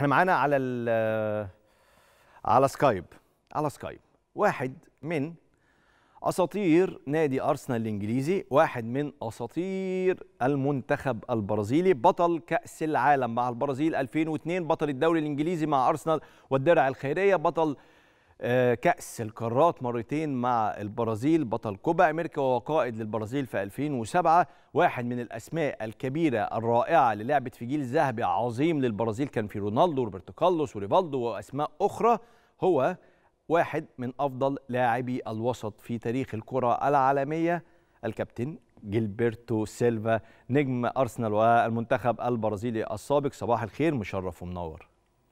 احنا معانا على ال- على سكايب على سكايب واحد من اساطير نادي ارسنال الانجليزي واحد من اساطير المنتخب البرازيلي بطل كاس العالم مع البرازيل 2002 بطل الدوري الانجليزي مع ارسنال والدرع الخيريه بطل آه، كأس القارات مرتين مع البرازيل بطل كوبا أمريكا وقائد للبرازيل في 2007 واحد من الأسماء الكبيرة الرائعة اللي لعبت في جيل ذهبي عظيم للبرازيل كان في رونالدو وروبرتو كارلوس وريفالدو وأسماء أخرى هو واحد من أفضل لاعبي الوسط في تاريخ الكرة العالمية الكابتن جilberto سيلفا نجم أرسنال والمنتخب البرازيلي السابق صباح الخير مشرف ومنور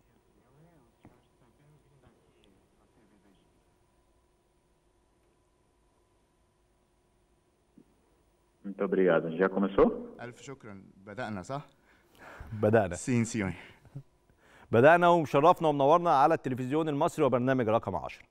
Muito obrigado. Já começou? ألف شكرا بدأنا صح؟ بدأنا سين سيون بدأنا ومشرفنا ومنورنا على التلفزيون المصري وبرنامج رقم 10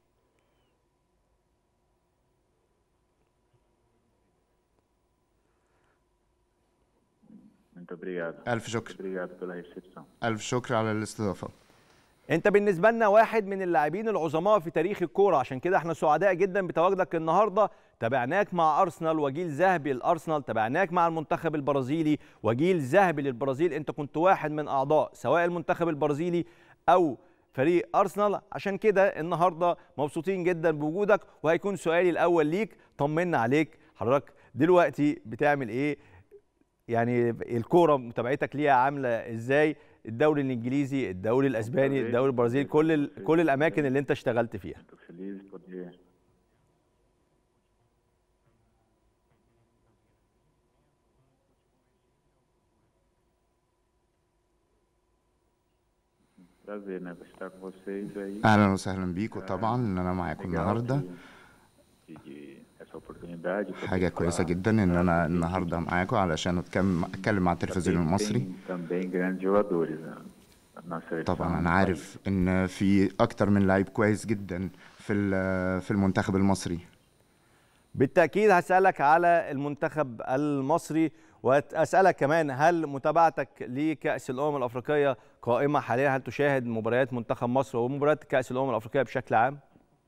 Muito obrigado. ألف شكر Obrigado pela recepção. ألف شكر على الاستضافة انت بالنسبه لنا واحد من اللاعبين العظماء في تاريخ الكوره عشان كده احنا سعداء جدا بتواجدك النهارده تابعناك مع ارسنال وجيل ذهبي لارسنال تابعناك مع المنتخب البرازيلي وجيل ذهبي للبرازيل انت كنت واحد من اعضاء سواء المنتخب البرازيلي او فريق ارسنال عشان كده النهارده مبسوطين جدا بوجودك وهيكون سؤالي الاول ليك طمنا عليك حضرتك دلوقتي بتعمل ايه يعني الكوره متابعتك ليها عامله ازاي الدوري الانجليزي الدوري الاسباني الدوري البرازيلي كل ال- كل الاماكن اللي انت اشتغلت فيها Estou feliz de poder Prazer, né? Estar com vocês aí. أهلا وسهلا بيكم طبعا إن أنا معاكم Legal النهاردة de, de, de essa oportunidade. poder حاجة كويسة falar جدا إن أنا com vocês. النهاردة معاكم علشان أتكلم أتكلم مع التلفزيون Tem- المصري tem também grandes jogadores né? na seleção. طبعا أنا do عارف إن في أكتر من لعيب كويس جدا في ال- في المنتخب المصري بالتاكيد هسالك على المنتخب المصري واسالك كمان هل متابعتك لكاس الامم الافريقيه قائمه حاليا هل تشاهد مباريات منتخب مصر ومباريات كاس الامم الافريقيه بشكل عام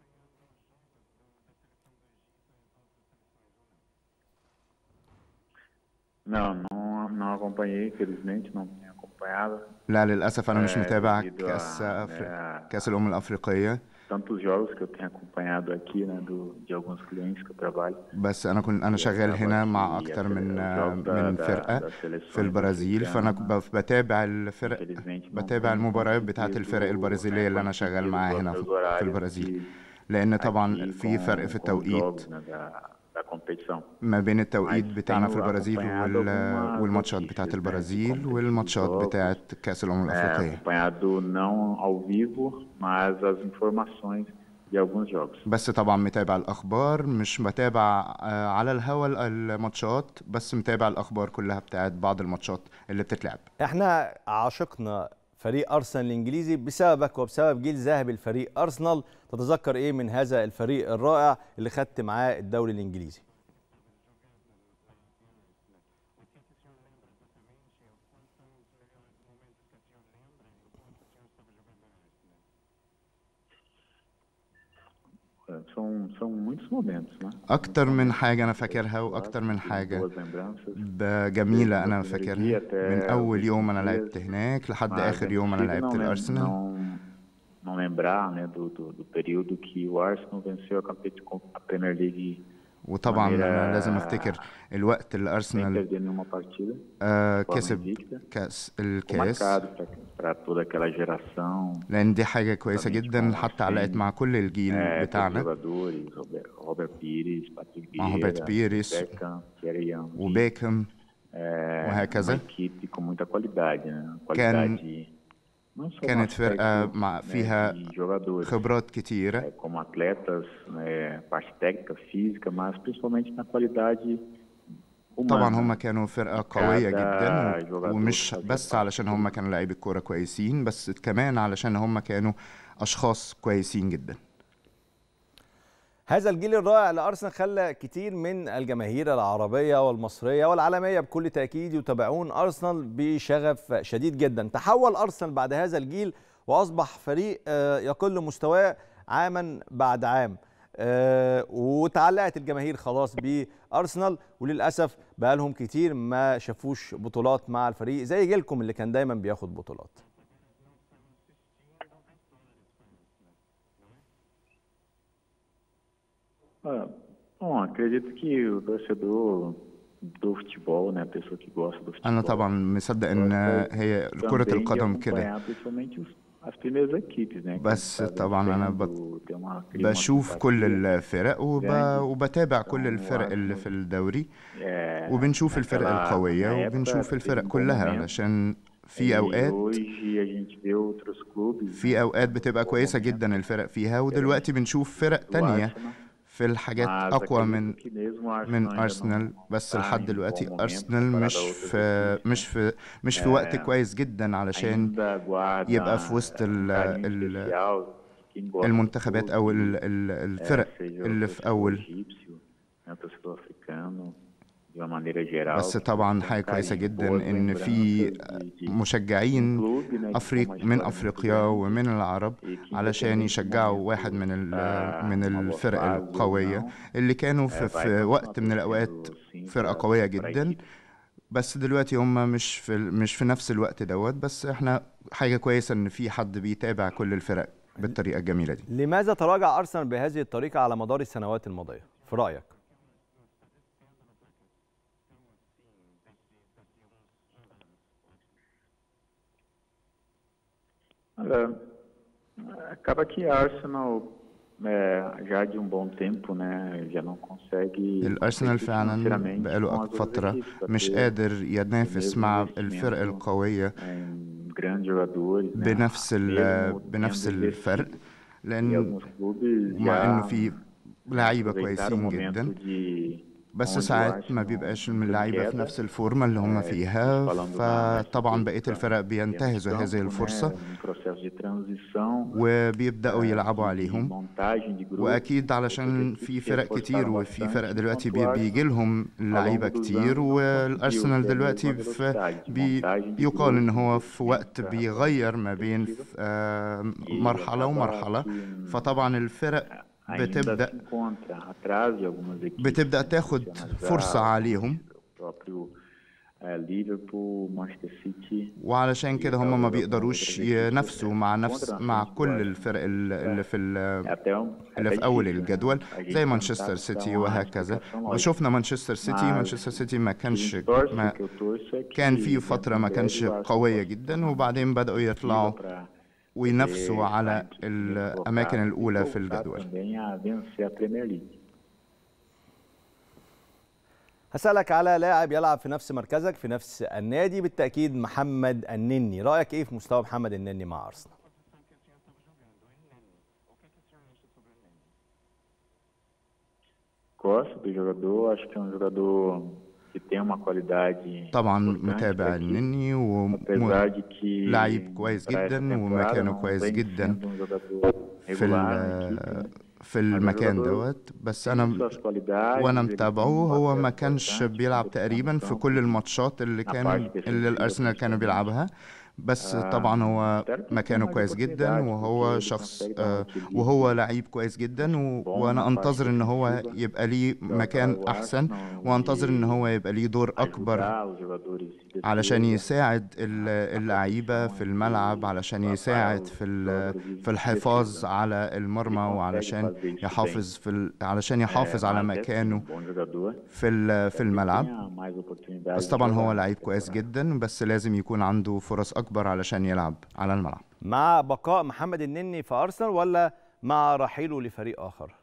Não, não, não acompanhei, infelizmente, não tenho acompanhado. لا للأسف أنا مش É, متابع devido كأس a, أفري... né, كأس الأمم الأفريقية tantos jogos que eu tenho acompanhado aqui, né, do, de alguns clientes que eu trabalho. بس أنا كنت أنا شغال هنا مع أكتر من من فرقة في البرازيل فأنا ب- بتابع الفرق بتابع المباريات بتاعت الفرق البرازيلية اللي أنا شغال معاها هنا في في البرازيل لأن طبعا في فرق في التوقيت ما بين التوقيت بتاعنا في البرازيل وال- والماتشات بتاعت البرازيل والماتشات بتاعت كأس الأمم الأفريقية acompanhado não ao vivo, mas as informações de alguns jogos. بس طبعا متابع الأخبار مش بتابع آه، على الهوا الماتشات بس متابع الأخبار كلها بتاعت بعض الماتشات اللي بتتلعب احنا عاشقنا فريق ارسنال الانجليزي بسببك وبسبب جيل ذهبي لفريق ارسنال تتذكر ايه من هذا الفريق الرائع اللي خدت معاه الدوري الانجليزي São, são muitos momentos, né? أكتر من حاجة أنا فاكرها وأكتر من Boas حاجة lembranças. ب- جميلة أنا فاكرها من أول يوم أنا لعبت هناك لحد Mas é آخر يوم أنا impossível لعبت não, lem- الأرسنال não, não lembrar né, do, do, do período que o Arsenal venceu a, competi- a Premier League وطبعا maneira أنا لازم أفتكر الوقت اللي sem أرسنال perder nenhuma partida. آه، de forma كسب invicta. كأس Ficou الكاس marcado para toda aquela geração. لأن دي حاجة كويسة Justamente جدا com حتى علقت Arsene, مع كل الجيل É, todos os بتاعنا jogadores, Robert, Robert Pires, Patrick مع Vieira, روبرت بيريس Beckham, Thierry Henry. وبيكهام É, وهكذا. uma equipe com muita qualidade, né? كان- Qualidade não só no كانت فرقة aspecto, مع né, فيها de jogadores, خبرات كتيرة é, como atletas, né, parte técnica, física, mas principalmente na qualidade humana. طبعا هم كانوا فرقة قوية cada جدا jogador ومش fazia بس parte علشان هم do- كانوا لعيبة كورة كويسين بس كمان علشان هم كانوا أشخاص كويسين جدا هذا الجيل الرائع لارسنال خلى كتير من الجماهير العربيه والمصريه والعالميه بكل تاكيد يتابعون ارسنال بشغف شديد جدا تحول ارسنال بعد هذا الجيل واصبح فريق يقل مستواه عاما بعد عام وتعلقت الجماهير خلاص بارسنال وللاسف بقى لهم كتير ما شافوش بطولات مع الفريق زي جيلكم اللي كان دايما بياخد بطولات Ah, bom, acredito que o torcedor do futebol, né, a pessoa que gosta do futebol. أنا طبعا مصدق إن هي كرة القدم كده as primeiras equipes, né? بس طبعا أنا بت... بشوف كل الفرق وب... وبتابع كل الفرق اللي في الدوري وبنشوف الفرق القوية وبنشوف الفرق كلها علشان في اوقات في اوقات بتبقى كويسه جدا الفرق فيها ودلوقتي بنشوف فرق تانية في الحاجات اقوى من من ارسنال بس لحد دلوقتي ارسنال مش في مش في مش في وقت كويس جدا علشان يبقى في وسط ال ال المنتخبات او الفرق اللي في اول بس طبعا حاجه كويسه جدا ان في مشجعين افريق من افريقيا ومن العرب علشان يشجعوا واحد من من الفرق القويه اللي كانوا في, في وقت من الاوقات فرقه قويه جدا بس دلوقتي هم مش في مش في نفس الوقت دوت بس احنا حاجه كويسه ان في حد بيتابع كل الفرق بالطريقه الجميله دي لماذا تراجع ارسنال بهذه الطريقه على مدار السنوات الماضيه في رايك Olha, acaba que Arsenal é, já de um bom tempo, né, já não consegue الارسنال فعلا بقاله فتره مش قادر ينافس مع الفرق القويه بنفس بنفس الفرق لان مع انه في لعيبه كويسين جدا بس ساعات ما بيبقاش من اللعيبه في نفس الفورمه اللي هم فيها فطبعا بقيه الفرق بينتهزوا هذه الفرصه وبيبداوا يلعبوا عليهم واكيد علشان في فرق كتير وفي فرق دلوقتي بيجي لهم لعيبه كتير والارسنال دلوقتي في بي يقال ان هو في وقت بيغير ما بين مرحله ومرحله فطبعا الفرق بتبدا بتبدا تاخد فرصه عليهم وعلشان كده هم ما بيقدروش ينافسوا مع نفس مع كل الفرق اللي في اللي في اول الجدول زي مانشستر سيتي وهكذا وشفنا مانشستر سيتي مانشستر سيتي ما كانش ما كان في فتره ما كانش قويه جدا وبعدين بداوا يطلعوا وينافسوا على الأماكن الأولى في الجدول هسألك على لاعب يلعب في نفس مركزك في نفس النادي بالتأكيد محمد النني رأيك إيه في مستوى محمد النني مع أرسنال؟ Gosto do jogador, acho que é um jogador que tem uma qualidade طبعا متابع النني ولعيب كويس جدا ومكانه كويس جدا في في المكان دوت بس انا وانا متابعه هو ما كانش بيلعب تقريبا في كل الماتشات اللي كان اللي الارسنال كانوا بيلعبها بس طبعا هو مكانه كويس جدا وهو شخص وهو لعيب كويس جدا وانا انتظر ان هو يبقى ليه مكان احسن وانتظر ان هو يبقى ليه دور اكبر علشان يساعد اللعيبه في الملعب علشان يساعد في في الحفاظ على المرمى وعلشان يحافظ في علشان يحافظ على مكانه في في الملعب بس طبعا هو لعيب كويس جدا بس لازم يكون عنده فرص اكبر علشان يلعب على الملعب مع بقاء محمد النني في ارسنال ولا مع رحيله لفريق اخر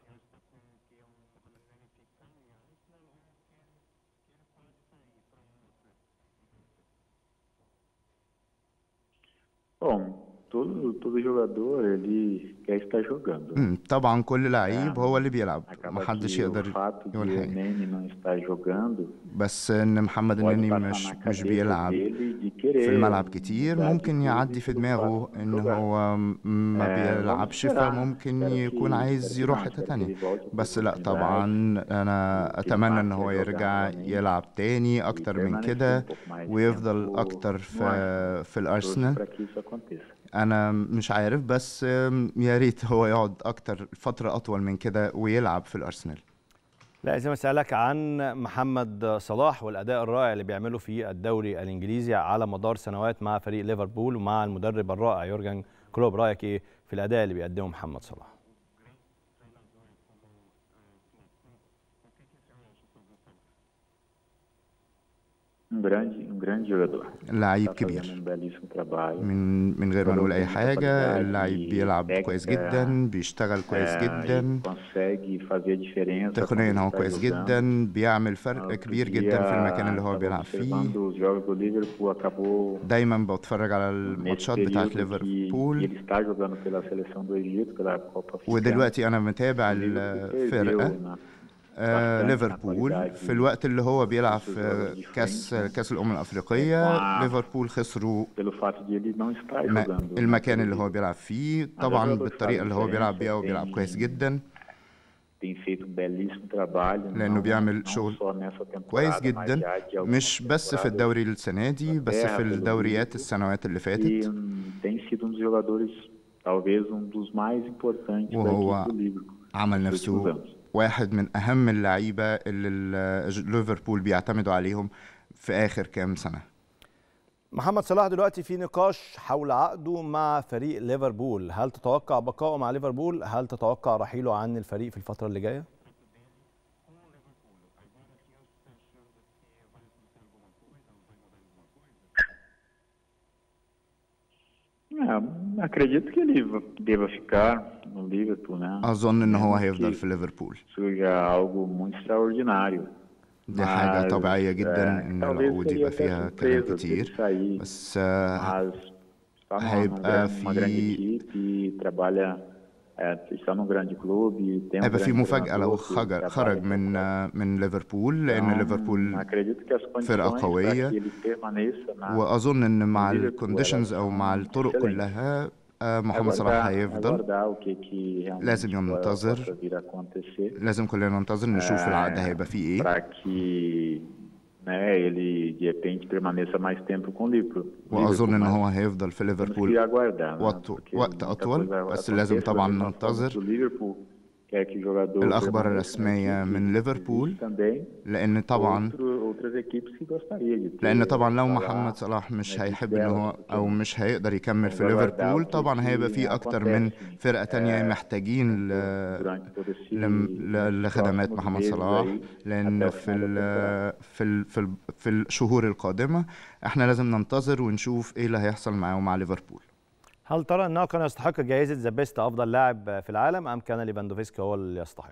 Bom, todo, todo jogador ele quer estar jogando. مم، طبعا كل لعيب هو اللي بيلعب Acaba محدش que o يقدر fato de يقول o حاجة Nene não estar jogando بس ان محمد pode النني passar مش na مش cabeça بيلعب dele de querer في الملعب كتير mudar de ممكن clube يعدي في pelo دماغه fato de ان jogar. هو م- ما آه، بيلعبش vamos esperar. فممكن Espero يكون que- عايز espero que يروح não, حتة espero que تانية ele volte بس com لا oportunidade. طبعا انا que اتمنى ان passe هو a jogar يرجع novamente يلعب تاني e اكتر من permanecer كده um pouco mais de ويفضل tempo اكتر no في Arsenal. في Torço الارسنال para que isso aconteça. انا مش عارف بس أم، يا ريت هو يقعد اكتر فترة اطول من كده ويلعب في الارسنال لازم اسالك عن محمد صلاح والاداء الرائع اللي بيعمله في الدوري الانجليزي على مدار سنوات مع فريق ليفربول ومع المدرب الرائع يورجن كلوب رايك ايه في الاداء اللي بيقدمه محمد صلاح Um grande, um grande jogador. لعيب Está fazendo كبير um belíssimo trabalho. من من غير ما نقول اي حاجة اللعيب بيلعب técnica, كويس جدا بيشتغل كويس É, جدا e consegue fazer a diferença. quando تقنيا ele هو está كويس jogando. جدا بيعمل فرق Outro كبير جدا في المكان اللي هو dia, بيلعب estava فيه observando os jogos do Liverpool, acabou دايما بتفرج على nesse الماتشات بتاعت período que ليفربول ele está jogando pela seleção do Egito, pela Copa Africana. ودلوقتي انا متابع O Liverpool الفرقة perdeu na- آه، bastante na ليفربول qualidade في الوقت اللي هو بيلعب dos في jogadores de كاس frente, né? كاس الامم الافريقيه مع- ليفربول خسروا pelo fato de ele não estar ما- jogando. المكان naquele اللي هو dia. بيلعب فيه Mas طبعا o jogador بالطريقه faz اللي هو بيلعب diferença, بيها وبيلعب tem- كويس جدا tem feito um belíssimo trabalho. لأنه não- بيعمل não شغل só nessa temporada, كويس mas جدا já de algumas مش بس في temporadas. الدوري السنه دي بس في الدوريات السنوات اللي E فاتت hum, tem sido um dos jogadores, talvez um dos mais importantes da وهو equipe do Liverpool. عمل nos últimos نفسه anos. واحد من اهم اللعيبه اللي ال- ليفربول بيعتمدوا عليهم في اخر كام سنه محمد صلاح دلوقتي في نقاش حول عقده مع فريق ليفربول هل تتوقع بقائه مع ليفربول هل تتوقع رحيله عن الفريق في الفتره اللي جايه É, acredito que ele deva ficar no Liverpool, né? اظن ان هو Mesmo هيفضل que في ليفربول Seja algo muito extraordinário. دي حاجه Mas, طبيعيه جدا é, ان talvez العقود seria يبقى até فيها كلام surpresa se ele كتير sair, بس آه، mas está numa, num هيبقى grande- uma grande في- equipe e trabalha, é, está num grande clube, tem um هيبقى في grande مفاجاه لو treinador que خرج trabalha خرج من com- آه، من ليفربول لان Então, ليفربول acredito que as فرقة condições para قوية. que ele permaneça na واظن ان مع ليفربول الكونديشنز او مع الطرق excelente. كلها آه، محمد صلاح aguardar, هيفضل aguardar o que, que realmente لازم po- ينتظر. possa vir a acontecer لازم كلنا ننتظر نشوف العقد É, هيبقى فيه ايه para que né, ele de repente permaneça mais tempo com o Liverpool. واظن ان Liverpool, هو mas هيفضل في temos que ليفربول aguardar, né? وقت- Porque وقت muita أطول، coisa بس لازم acontece, طبعاً mas nós ننتظر. somos do Liverpool, quer que o jogador الأخبار permaneça na الرسمية equipe, من ليفربول existe também لان طبعا outro- outras equipes que gostaria de ter لان طبعا لو Salah محمد صلاح مش na هيحب equipe ان delas, هو porque او مش هيقدر يكمل في vamos aguardar ليفربول o que طبعا هيبقى que في اكتر من acontece, فرقة تانية é, محتاجين ل... durante todo esse- لم... ل... لخدمات próximos محمد meses صلاح aí, لان até o في final da ال... في ال... في, ال... في الشهور القادمة احنا لازم ننتظر ونشوف ايه اللي هيحصل معاه ومع ليفربول هل ترى انه كان يستحق جائزه ذا بيست افضل لاعب في العالم ام كان ليفاندوفسكي هو اللي يستحق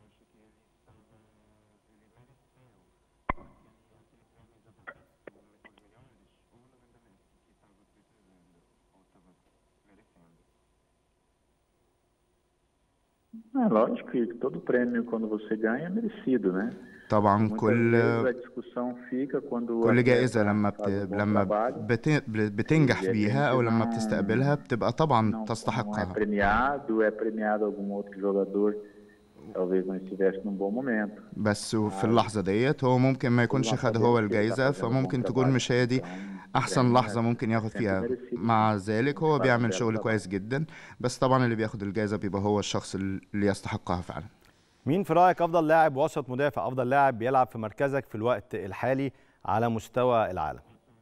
É lógico que todo prêmio, quando você ganha, é merecido, né? طبعا Muitas كل vezes a discussão fica quando o كل atleta جائزة لما بت... faz um bom لما trabalho, بت... بتنجح بيها او لما بتستقبلها بتبقى طبعا não, não é تستحقها premiado, é premiado algum outro jogador talvez não estivesse num bom momento. بس في اللحظة ديت هو ممكن ما يكونش خد هو الجايزة فممكن تكون مش هي دي أحسن لحظة ممكن ياخد فيها مع ذلك هو بيعمل شغل كويس جدا بس طبعا اللي بياخد الجايزة بيبقى هو الشخص اللي يستحقها فعلا مين في رايك افضل لاعب وسط مدافع افضل لاعب بيلعب في مركزك في الوقت الحالي على مستوى العالم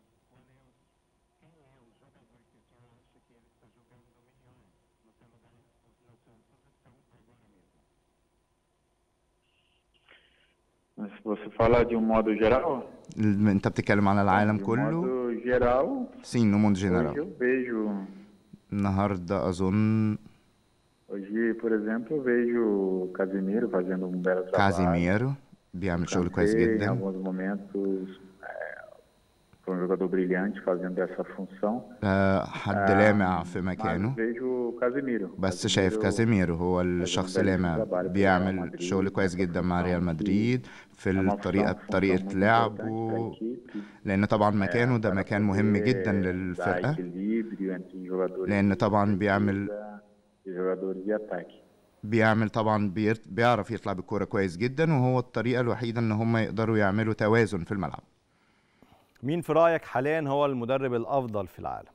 Mas se você falar de um modo geral, انت بتتكلم على العالم de um كله modo geral, سين نموند hoje جنرال eu vejo, النهاردة أظن hoje, por exemplo, eu vejo o Casimiro fazendo um belo trabalho. كازيميرو بيعمل شغل كويس Kanté, em جدا alguns momentos, é, foi um jogador brilhante fazendo essa função آه، حد لامع في mas مكانه vejo o Casemiro بس شايف كازيميرو هو الشخص لامع بيعمل شغل كويس جدا مع ريال مدريد في É uma الطريقة função طريقة muito importante لعبه pra equipe, لأن طبعا مكانه ده para مكان مهم poder جدا dar للفرقة equilíbrio entre jogadores لأن de طبعا بيعمل defesa e jogadores de ataque. بيعمل طبعا بير- بيعرف يطلع بالكورة كويس جدا وهو الطريقة الوحيدة ان هم يقدروا يعملوا توازن في الملعب مين في رايك حاليا هو المدرب الافضل في العالم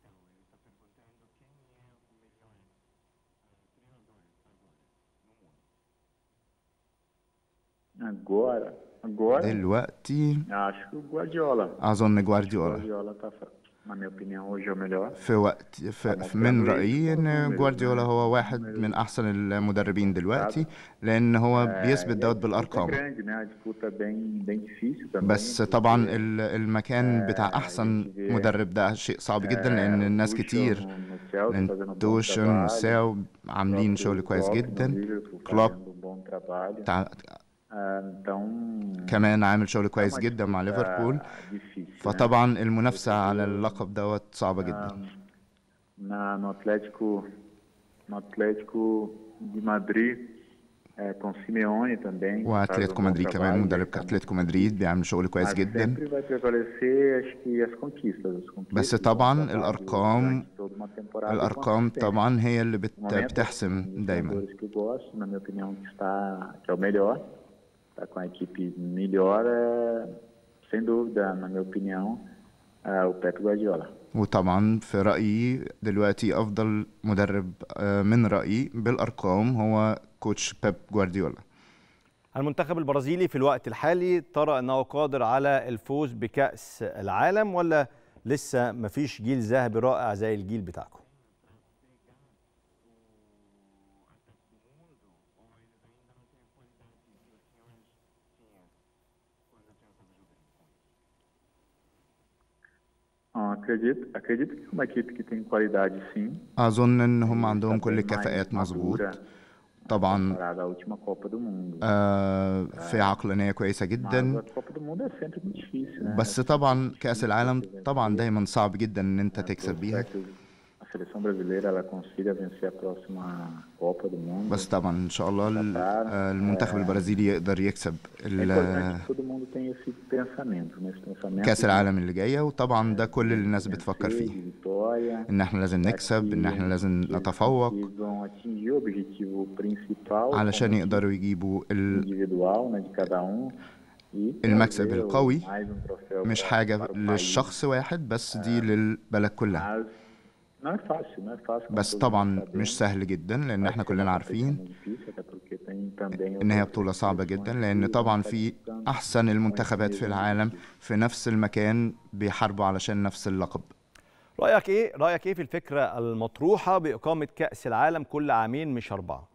Agora, agora دلوقتي acho que o Guardiola. أظن O جوارديولا Guardiola tá, na minha opinião, hoje é o melhor. في وقت في في- من رأيي ان جوارديولا هو واحد من احسن المدربين دلوقتي لان هو بيثبت دوت É بالارقام grande, né? A disputa é bem, bem difícil também. بس طبعا ال- المكان بتاع احسن مدرب ده شيء صعب جدا لان الناس كتير توشن وساو عاملين شغل كويس جدا كلوب تع- كمان عامل شغل كويس جدا مع ليفربول فطبعا المنافسة على اللقب دوت صعبة جدا na, no Atlético no Atlético de Madrid é, com Simeone também واتلتيكو faz um bom مدريد كمان trabalho, مدرب tá muito اتلتيكو مدريد بيعمل شغل كويس Mas جدا sempre vai prevalecer, acho que as conquistas. As conquistas بس do طبعا trabalho الأرقام durante toda uma temporada e الأرقام consistência. طبعا هي اللي بت No momento, بتحسم um dos دايما jogadores que eu gosto, na minha opinião, que está que é o melhor, está com a equipe melhor, é, sem dúvida, na minha opinião, é o Pep Guardiola. وطبعا في رأيي دلوقتي أفضل مدرب آه، من رأيي بالأرقام هو كوتش بيب جوارديولا المنتخب البرازيلي في الوقت الحالي ترى انه قادر على الفوز بكأس العالم ولا لسه مفيش جيل ذهبي رائع زي الجيل بتاعكم Ah, acredito, acredito que é uma equipe que tem qualidade sim. أظن إن هم عندهم Está كل bem mais الكفاءات مظبوط madura طبعا comparada à última Copa do Mundo. آه، في عقلانية كويسة Mas جدا a Copa do Mundo é sempre muito difícil, né? بس طبعا كأس العالم طبعا دايما صعب جدا إن أنت تكسب بيها A seleção brasileira ela consiga vencer a próxima Copa do Mundo. بس طبعا إن شاء الله ال- آه، المنتخب البرازيلي يقدر يكسب É ال- importante que todo mundo tenha esse pensamento, né? Esse pensamento كأس de العالم اللي جاية وطبعا ده كل اللي الناس بتفكر vencer, فيه de vitória, إن إحنا لازم نكسب إن إحنا لازم que eles نتفوق consigam atingir o objetivo principal علشان como يقدروا يجيبوا ال... individual, né, de cada um. E المكسب trazer القوي mais um troféu مش para- حاجة para o país. للشخص واحد بس دي للبلد كلها Mas não é fácil, não é fácil. como بس todos طبعا sabemos. مش سهل جدا لأن Vai احنا ser uma كلنا competição عارفين muito difícil, até porque tem também إن هي outras بطولة صعبة seleções جدا que لأن طبعا estão في disputando أحسن com المنتخبات esse في mesmo العالم objetivo. في نفس المكان بيحاربوا علشان نفس اللقب رأيك ايه رأيك ايه في الفكرة المطروحة بإقامة كأس العالم كل عامين مش أربعة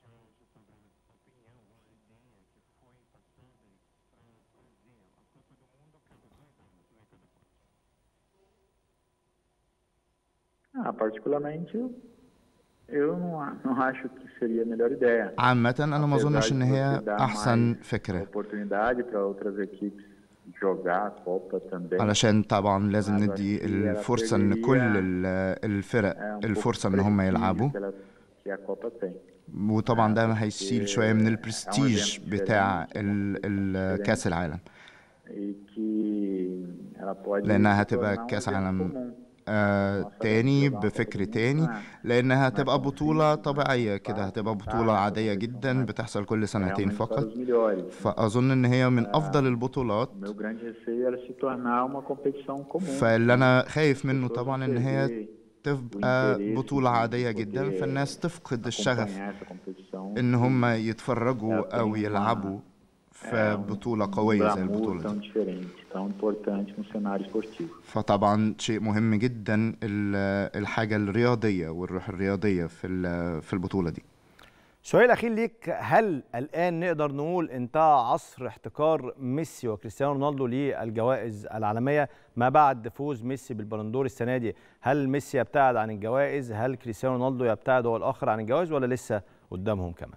Ah, particularmente, eu, eu não, a- não acho que seria a melhor ideia. عامة أنا ما Apesar أظنش de إن você هي dar أحسن mais فكرة oportunidade para outras equipes jogar a Copa também. علشان طبعا لازم Mas acho ندي que ela الفرصة إن perderia, كل ال- الفرق é, um pouco الفرصة do إن هم prestígio يلعبوا que, ela, que a Copa tem. وطبعا ده porque هيشيل شوية من é um البرستيج evento بتاع diferente, ال- um ال- evento كأس العالم E que ela pode لأنها se هتبقى tornar um كأس evento عالم comum. آه Nossa, تاني jogar uma Copa بفكر do Mundo تاني não é- لأنها não é هتبقى tão بطولة simples, não é طبيعية tão كده fácil, هتبقى tá? بطولة Essa عادية competição جدا é بتحصل كل سنتين realmente para فقط os melhores. né? فأظن إن هي من أفضل البطولات O meu grande receio era se tornar uma competição comum. فاللي أنا خايف منه Todos طبعا إن هي perder تبقى والinteresse بطولة de عادية poder جدا فالناس تفقد الشغف acompanhar essa competição. إن هم يتفرجوا ela tem أو uma- يلعبوا é, في um بطولة قوية زي glamour البطولة tão دي diferente, tão importante no cenário esportivo. فطبعا شيء مهم جدا ال- الحاجة الرياضية والروح الرياضية في ال- في البطولة دي سؤال أخير ليك هل الآن نقدر نقول انتهى عصر احتكار ميسي وكريستيانو رونالدو للجوائز العالمية ما بعد فوز ميسي بالبلندور السنة دي هل ميسي يبتعد عن الجوائز هل كريستيانو رونالدو يبتعد هو الآخر عن الجوائز ولا لسه قدامهم كمان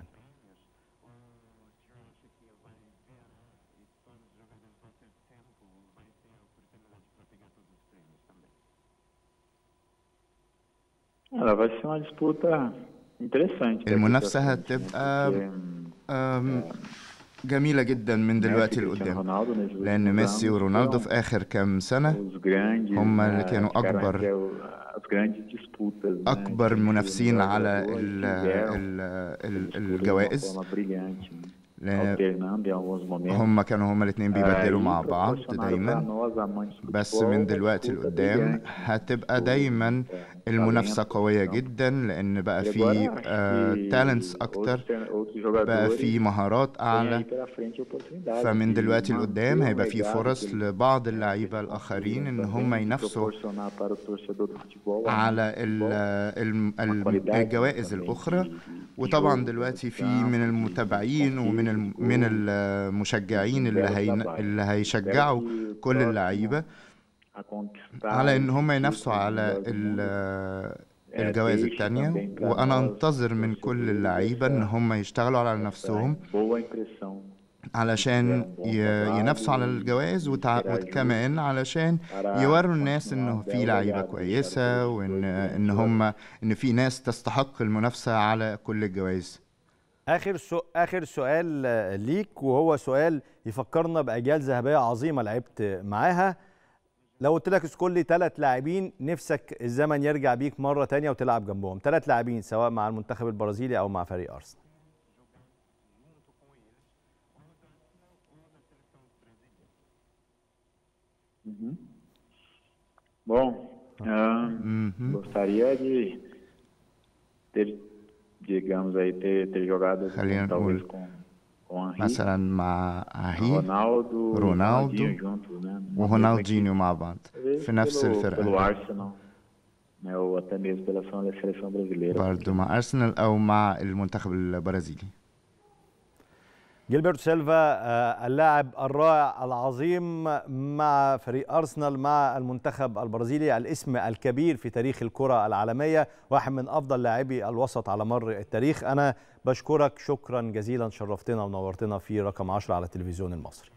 Ela vai ser uma disputa interessante. para المنافسة frente, né? هتبقى Porque, أم، جميلة جدا من دلوقتي Messi, Cristiano لقدام Ronaldo, nesses لأن últimos ميسي anos, ورونالدو foram في آخر كام سنة os grandes, هم اللي né, كانوا tiveram أكبر- entre o- as grandes disputas, né, أكبر entre os منافسين melhores على jogadores ال que vieram, ال ال disputam de uma الجوائز forma brilhante, né? لأن alternando em alguns momentos. هم كانوا هما الاتنين بيبدلوا Aí, مع بعض proporcionaram pra دايما nós, amantes do بس futebol, من uma دلوقتي disputa لقدام brilhante, هتبقى disputa, دايما é, المنافسة talento, قوية então. جدا لأن بقى E في agora, acho que تالنتس أكتر outros- outros بقى jogadores في مهارات têm أعلى aí pela frente oportunidade فمن de دلوقتي manter لقدام o هيبقى في legado فرص que eles لبعض اللعيبة الآخرين إن هم também ينافسوا proporcionar para o torcedor do futebol على ال- ال- ال- الجوائز الأخرى وطبعا دلوقتي في من المتابعين ومن الم- من المشجعين اللي هي اللي هيشجعوا كل اللعيبة على ان هم ينافسوا على ال- الجوائز التانية وانا انتظر من كل اللعيبة ان هم يشتغلوا على نفسهم علشان ي- ينافسوا على الجوائز وتع... وكمان علشان يوروا الناس انه في لعيبة كويسة وان ان هم ان في ناس تستحق المنافسة على كل الجوائز اخر سو... اخر سؤال آه، ليك وهو سؤال يفكرنا باجيال ذهبيه عظيمه لعبت معاها لو قلت لك اذكر لي ثلاث لاعبين نفسك الزمن يرجع بيك مره تانية وتلعب جنبهم ثلاث لاعبين سواء مع المنتخب البرازيلي او مع فريق ارسنال Bom, ah, Mhm. gostaria de ter, digamos aí, ter, ter jogado خلينا talvez نقول com, com Henri, مثلا مع هي Ronaldo, رونالدو Ronaldinho juntos, né? numa ورونالدينيو مع بعض mesma equipe. في نفس pelo, pelo الفرقة Arsenal, né? ou até mesmo pela seleção brasileira. برضو مع أرسنال أو مع المنتخب البرازيلي جيلبرتو سيلفا آه، اللاعب الرائع العظيم مع فريق ارسنال مع المنتخب البرازيلي الاسم الكبير في تاريخ الكره العالميه واحد من افضل لاعبي الوسط على مر التاريخ انا بشكرك شكرا جزيلا شرفتنا ونورتنا في رقم 10 على التلفزيون المصري